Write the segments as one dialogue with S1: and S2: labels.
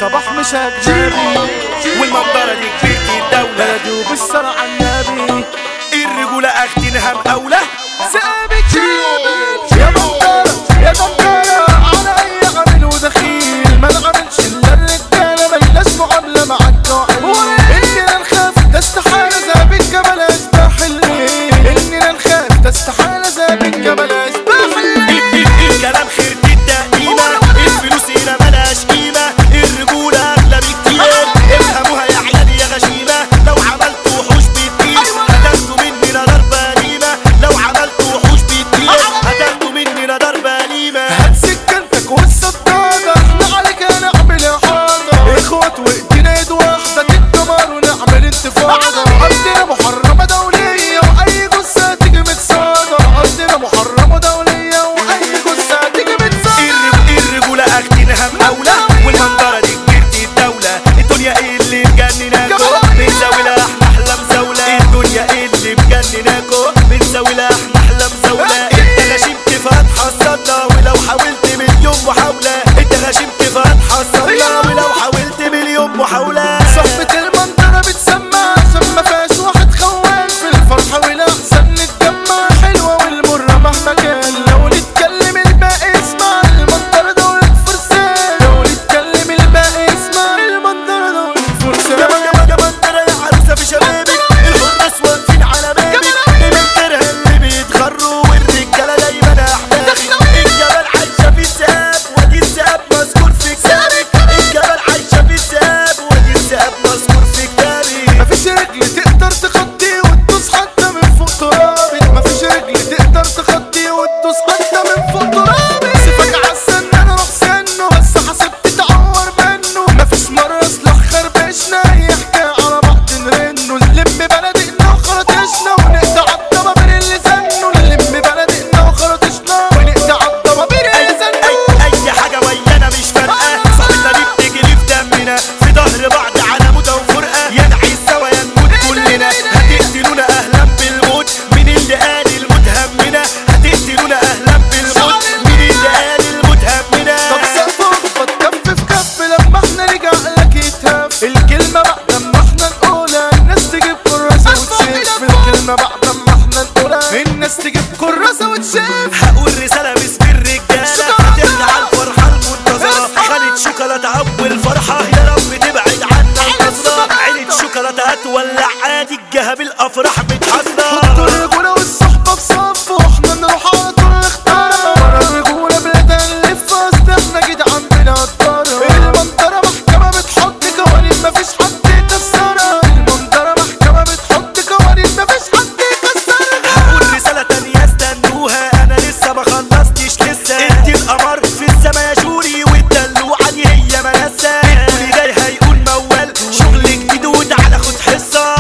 S1: صباح مش اجنبي
S2: والمنظرة دي كبيرة الدولة
S1: بلدي وبالصلاة على النبي
S2: الرجولة اخدينها مقاولة
S1: ثابت ثابت يا منطرة يا منطرة على اي عامل ودخيل ما نعملش الا الرجالة ملناش معاملة مع الداعي اننا نخاف ده استحالة زي الجبل اشباح الليل اننا نخاف ده استحالة زي الجبل اشباح الليل
S2: الكلام خير جدا قيمة الفلوس هنا ملهاش قيمة الرجولة أغلى بكتير افهموها يا عيالي يا غشيمة لو عملتوا وحوش بتطير هتاخدوا مننا ضربة قديمة لو عملتوا وحوش بتطير هتاخدوا مننا ضربة قديمة
S1: هات سكنتك والصدادة احنا عليك هنعمل احاطة اخوات وايدينا ايد واحدة تتدمر ونعمل انتفاضة ارضنا محرمة دولية واي جثة تيجي متصادة ارضنا محرمة دولية واي جثة تيجي متصادة
S2: الرج- الرجولة اخدينها مقاولة والمنظرة دي كبيرة الدولة الدنيا ايه اللي مجنناكو بنساوي لها احنا احلام زولة الدنيا ايه اللي مجنناكو بنساوي لها احنا احلام زولة انت غشيمت فهتحصلنا ولو حاولت مليون محاولة انت غشيمت فهتحصلنا ولو حاولت مليون محاولة
S1: صحبة المنطقة بتسمع عشان ما فيهاش واحد خوان في الفرحة والاحسن نتجمع حلوة والمرة مهما كان لو نتكلم الباقي اسمع المنطقة دولة فرسان لو نتكلم الباقي اسمع المنطقة دولة
S2: يا
S1: فرسان
S2: يا يا منترة يا عروسة في شبابك الحراس واقفين على بابك المنترة اللي بيتغروا والرجالة دايما أحبابك الجبل عايشة في الساب ودي الساب مذكور في كتابك الجبل عايشة في الساب ودي الساب مذكور في كتابك
S1: مفيش رجل تقدر تخطي وتدوس حتى من فوق ترابك مفيش رجل تقدر تخطي وتدوس حتى من فوق ترابك سيفك عالسن انا روح سنه بس حسبت تعور منه مفيش مرة اصلح خربشنا يحكي على بعض نرنه نلم بلدنا وخرطشنا ونقطع الضبابير اللي زنه نلم بلدنا وخرطشنا ونقطع الضبابير
S2: أي,
S1: اللي زنه
S2: أي, أي حاجة ويانا مش فارقة صاحبتنا دي بتجري في دمنا في ظهر بعض على موتة وفرقة يا نعيش سوا يا نموت كلنا هتقتلونا أهلا بالموت مين اللي قال الموت همنا هتقتلونا أهلا بالموت مين اللي قال الموت همنا
S1: طب سقفه كف في كف لما احنا رجع لك يتهف الكلمة بعد ما احنا نقولها الناس تجيب كراسة وتشيف الكلمة بعد ما احنا نقولها الناس تجيب كراسة وتشيف
S2: هقول رسالة باسم الرجالة هتحكي على الفرحة المنتظرة خالد شوكولاتة أول فرحة يا رب تبعد عنا النظرة عيلة شوكولاتة هتولع عادي الجهة بالأفراح
S1: حطوا
S2: بتحصل
S1: الرجولة والصحبة في صف واحنا نروح على طول نختارها ورا الرجولة بلاد نلف اصل احنا جدعان بنقدرها المنطرة محكمة بتحط قوانين مفيش حد يكسرها المنطرة محكمة بتحط قوانين مفيش حد يكسرها
S2: هقول رسالة تانية استنوها أنا لسه ما خلصتش لسه انت القمر في السما يا جوري والدلوعة دي هي منسة اللي جاي هيقول موال شغل جديد وتعالى خد حصة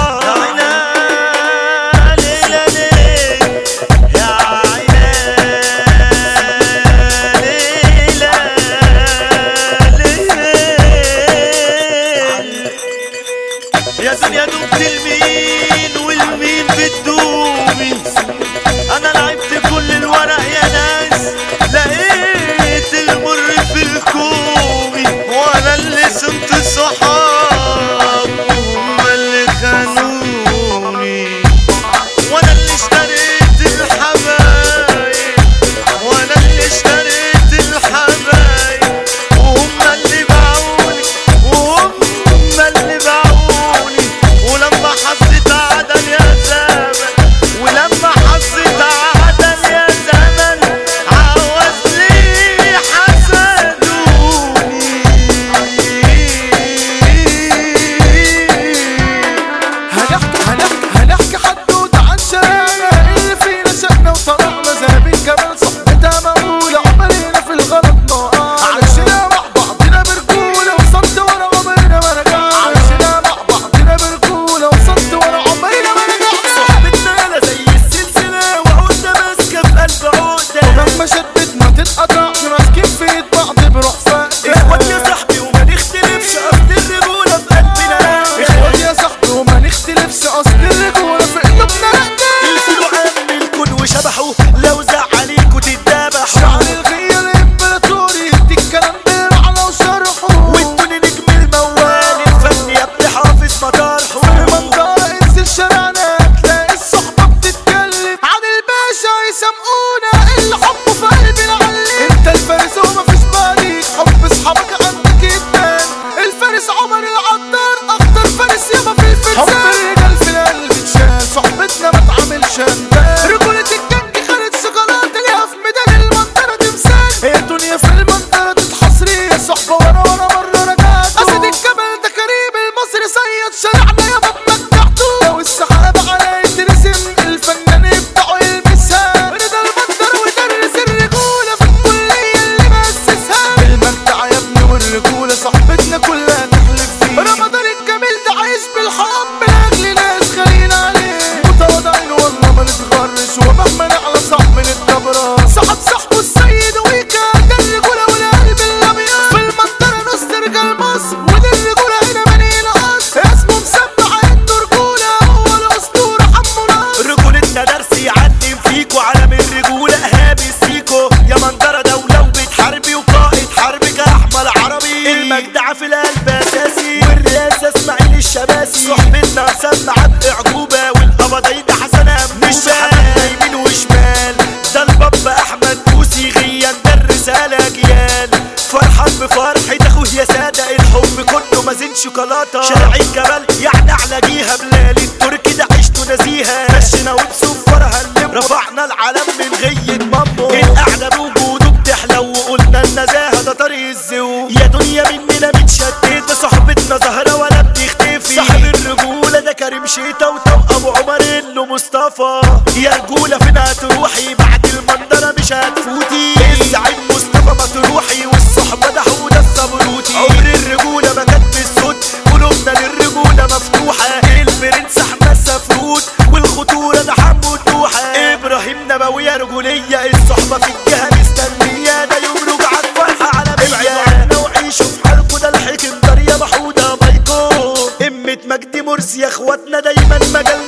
S2: شوكولاته شارع الجبل يعني على جيها بلال التركي ده عيشته نزيهه مشينا وبسفرها اللم رفعنا العلم من غية مامو القعده بوجوده بتحلو وقلنا النزاهه ده طريق الزو يا دنيا مننا متشتت صحبتنا زهره ولا بتختفي صاحب الرجوله ده كريم شيتا وتوأم عمر اللي مصطفى يا رجوله فين هتروحي بعد المنظره مش هتفوتي الزعيم مصطفى مطروحي والصحبه ده حوده الصبروتي عمر الرجوله ما كانت بالصوت قلوبنا للرجوله مفتوحه البرنس احمد سفروت والخطوره ده حمو الدوحه ابراهيم نبويه رجوليه الصحبه في الجهه مستنيه ده يوم رجعت فرحه عالميه ابعدوا عنا وعيشوا في حالكوا ده الحكم دار يا محوده بايكو همة مجدي مرسي يا اخواتنا دايما مجال